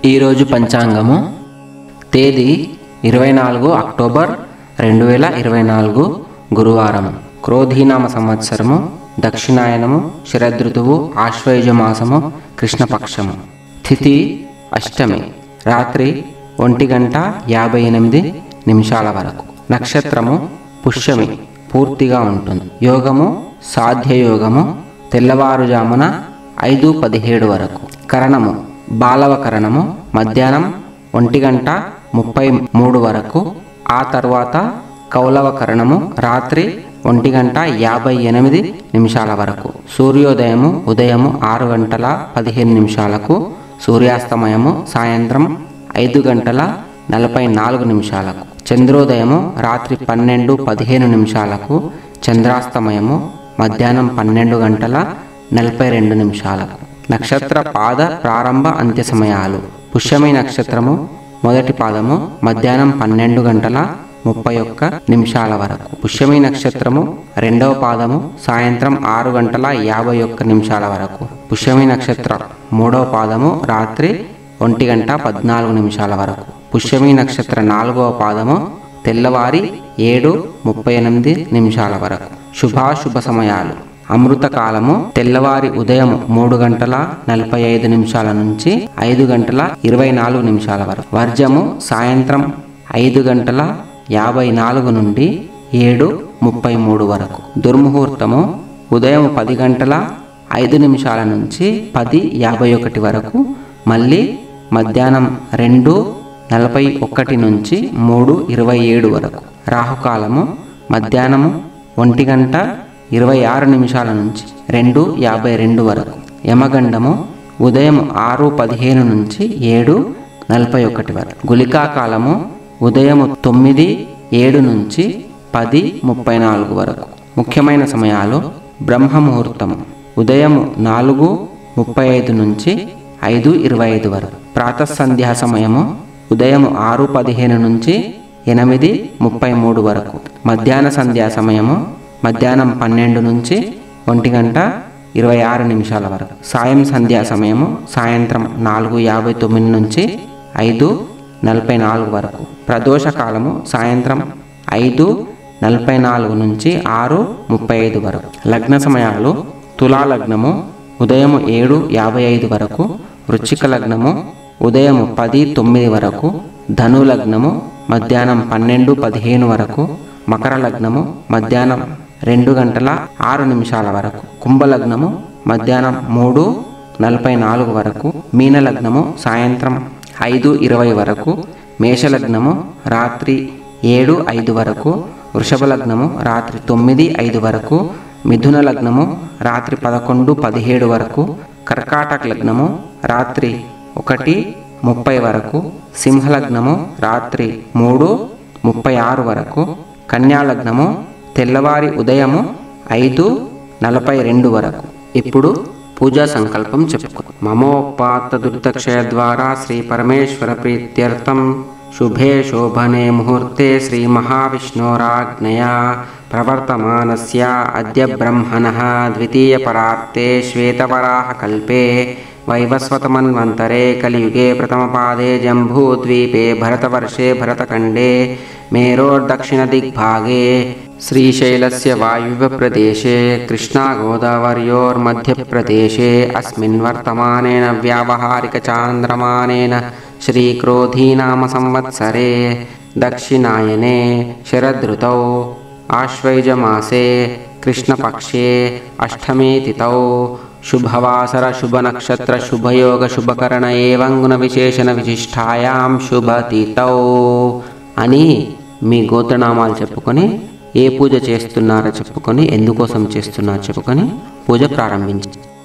ఈరోజు పంచాంగము తేదీ ఇరవై నాలుగు అక్టోబర్ రెండు వేల ఇరవై నాలుగు గురువారం క్రోధీనామ సంవత్సరము దక్షిణాయనము శరదృతువు ఆశ్వయుజ మాసము కృష్ణపక్షము తిథి అష్టమి రాత్రి ఒంటి గంట యాభై ఎనిమిది నిమిషాల వరకు నక్షత్రము పుష్యమి పూర్తిగా ఉంటుంది యోగము సాధ్యయోగము తెల్లవారుజామున ఐదు పదిహేడు వరకు కరణము బాలవ కరణము మధ్యాహ్నం ఒంటి గంట ముప్పై మూడు వరకు ఆ తర్వాత కౌలవ కరణము రాత్రి ఒంటి గంట యాభై ఎనిమిది నిమిషాల వరకు సూర్యోదయము ఉదయము ఆరు గంటల పదిహేను నిమిషాలకు సూర్యాస్తమయము సాయంత్రం ఐదు గంటల నలభై నాలుగు నిమిషాలకు చంద్రోదయము రాత్రి పన్నెండు పదిహేను నిమిషాలకు చంద్రాస్తమయము మధ్యాహ్నం పన్నెండు గంటల నలభై రెండు నిమిషాలకు నక్షత్ర పాద ప్రారంభ అంత్య సమయాలు పుష్యమి నక్షత్రము మొదటి పాదము మధ్యాహ్నం పన్నెండు గంటల ముప్పై ఒక్క నిమిషాల వరకు పుష్యమి నక్షత్రము రెండవ పాదము సాయంత్రం ఆరు గంటల యాభై ఒక్క నిమిషాల వరకు పుష్యమి నక్షత్రం మూడవ పాదము రాత్రి ఒంటి గంట పద్నాలుగు నిమిషాల వరకు పుష్యమి నక్షత్ర నాలుగవ పాదము తెల్లవారి ఏడు ముప్పై ఎనిమిది నిమిషాల వరకు శుభాశుభ సమయాలు అమృత కాలము తెల్లవారి ఉదయం మూడు గంటల నలభై ఐదు నిమిషాల నుంచి ఐదు గంటల ఇరవై నాలుగు నిమిషాల వరకు వర్జము సాయంత్రం ఐదు గంటల యాభై నాలుగు నుండి ఏడు ముప్పై మూడు వరకు దుర్ముహూర్తము ఉదయం పది గంటల ఐదు నిమిషాల నుంచి పది యాభై ఒకటి వరకు మళ్ళీ మధ్యాహ్నం రెండు నలభై ఒకటి నుంచి మూడు ఇరవై ఏడు వరకు రాహుకాలము మధ్యాహ్నము ఒంటి గంట ఇరవై ఆరు నిమిషాల నుంచి రెండు యాభై రెండు వరకు యమగండము ఉదయం ఆరు పదిహేను నుంచి ఏడు నలభై ఒకటి వరకు గులికా కాలము ఉదయం తొమ్మిది ఏడు నుంచి పది ముప్పై నాలుగు వరకు ముఖ్యమైన సమయాలు బ్రహ్మ ముహూర్తము ఉదయం నాలుగు ముప్పై ఐదు నుంచి ఐదు ఇరవై ఐదు వరకు ప్రాతఃసంధ్యా సమయము ఉదయం ఆరు పదిహేను నుంచి ఎనిమిది ముప్పై మూడు వరకు మధ్యాహ్న సంధ్యా సమయము మధ్యాహ్నం పన్నెండు నుంచి ఒంటి గంట ఇరవై ఆరు నిమిషాల వరకు సాయం సంధ్యా సమయము సాయంత్రం నాలుగు యాభై తొమ్మిది నుంచి ఐదు నలభై నాలుగు వరకు ప్రదోష కాలము సాయంత్రం ఐదు నలభై నాలుగు నుంచి ఆరు ముప్పై ఐదు వరకు లగ్న సమయాలు తులా లగ్నము ఉదయం ఏడు యాభై ఐదు వరకు వృశ్చిక లగ్నము ఉదయం పది తొమ్మిది వరకు ధను లగ్నము మధ్యాహ్నం పన్నెండు పదిహేను వరకు మకర లగ్నము మధ్యాహ్నం రెండు గంటల ఆరు నిమిషాల వరకు కుంభలగ్నము మధ్యాహ్నం మూడు నలభై నాలుగు వరకు మీన లగ్నము సాయంత్రం ఐదు ఇరవై వరకు మేషలగ్నము రాత్రి ఏడు ఐదు వరకు వృషభ లగ్నము రాత్రి తొమ్మిది ఐదు వరకు మిథున లగ్నము రాత్రి పదకొండు పదిహేడు వరకు కర్కాటక లగ్నము రాత్రి ఒకటి ముప్పై వరకు సింహలగ్నము రాత్రి మూడు ముప్పై ఆరు వరకు కన్యా లగ్నము తెల్లవారి ఉదయము ఐదు నలభై రెండు వరకు ఇప్పుడు పూజా సంకల్పం చెప్పుకో మమోపాత్త దుర్దక్షయ ద్వారా శ్రీ పరమేశ్వర ప్రీత్యర్థం శుభే శోభనే ముహూర్తే శ్రీ మహావిష్ణోరాజ్ఞయా ప్రవర్తమానస్య అద్య బ్రహ్మణ ద్వితీయ పరార్తే శ్వేతవరాహ కల్పే వైవస్వతమన్వంతరే కలియుగే ప్రథమపాదే జంబూద్వీపే భరతవర్షే భరతఖండే మేరోర్దక్షిణదిగ్భాగే శ్రీశైలस्य वायुव्यप्रदेशे कृष्णागोदावर्योर्मध्यप्रदेशे अस्मिन् वर्तमानेन व्यावहारिकचान्द्रमानेन श्रीक्रोधीनामसंवत्सरे दक्षिणायने शरदृतौ आश्वयुजमासे कृष्णपक्षे अष्टमी तिथौ शुभवासर शुभनक्षत्र शुभयोग शुभकरण एवं गुणविशेषण विशिष्टायां शुभतिथौ అని మీ గోత్రనామాలు చెప్పుకొని ఏ పూజ చేస్తున్నారో చెప్పుకొని ఎందుకోసం చేస్తున్నారో చెప్పుకొని పూజ ప్రారంభించి